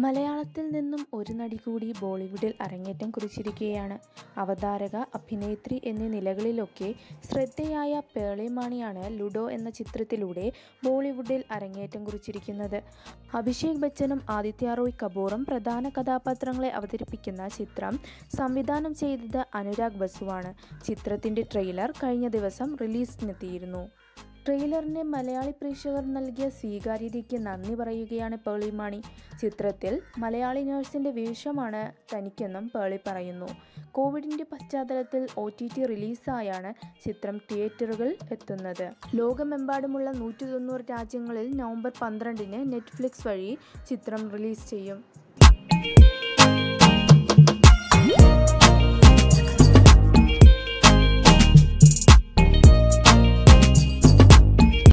മലയാളത്തിൽ നിന്നും ഒരു നടി കൂടി ബോളിവുഡിൽ അരങ്ങേറ്റം കുറിച്ചിരിക്കുകയാണ് അവതാരക അഭിനേത്രി എന്നീ നിലകളിലൊക്കെ ശ്രദ്ധേയായ പേളി മാണിയാണ് ലുഡോ എന്ന ചിത്രത്തിലൂടെ ബോളിവുഡിൽ അരങ്ങേറ്റം കുറിച്ചിരിക്കുന്നത് അഭിഷേക് ബച്ചനും ആദിത്യ റോയ് കപൂറും പ്രധാന കഥാപാത്രങ്ങളെ അവതരിപ്പിക്കുന്ന ചിത്രം സംവിധാനം ചെയ്തത് അനുരാഗ് ബസുവാണ് ചിത്രത്തിന്റെ ട്രെയിലർ കഴിഞ്ഞ ദിവസം റിലീസിനെത്തിയിരുന്നു ട്രെയിലറിന് മലയാളി പ്രേക്ഷകർ നൽകിയ സ്വീകാര്യതയ്ക്ക് നന്ദി പറയുകയാണ് പേളി മാണി ചിത്രത്തിൽ മലയാളി നഴ്സിന്റെ വേഷമാണ് തനിക്കെന്നും പേളി പറയുന്നു കോവിഡിന്റെ പശ്ചാത്തലത്തിൽ ഒ ടി ടി റിലീസായാണ് ചിത്രം തിയേറ്ററുകളിൽ എത്തുന്നത് ലോകമെമ്പാടുമുള്ള നൂറ്റി തൊണ്ണൂറ് രാജ്യങ്ങളിൽ നവംബർ പന്ത്രണ്ടിന് നെറ്റ്ഫ്ലിക്സ് വഴി ചിത്രം റിലീസ് ചെയ്യും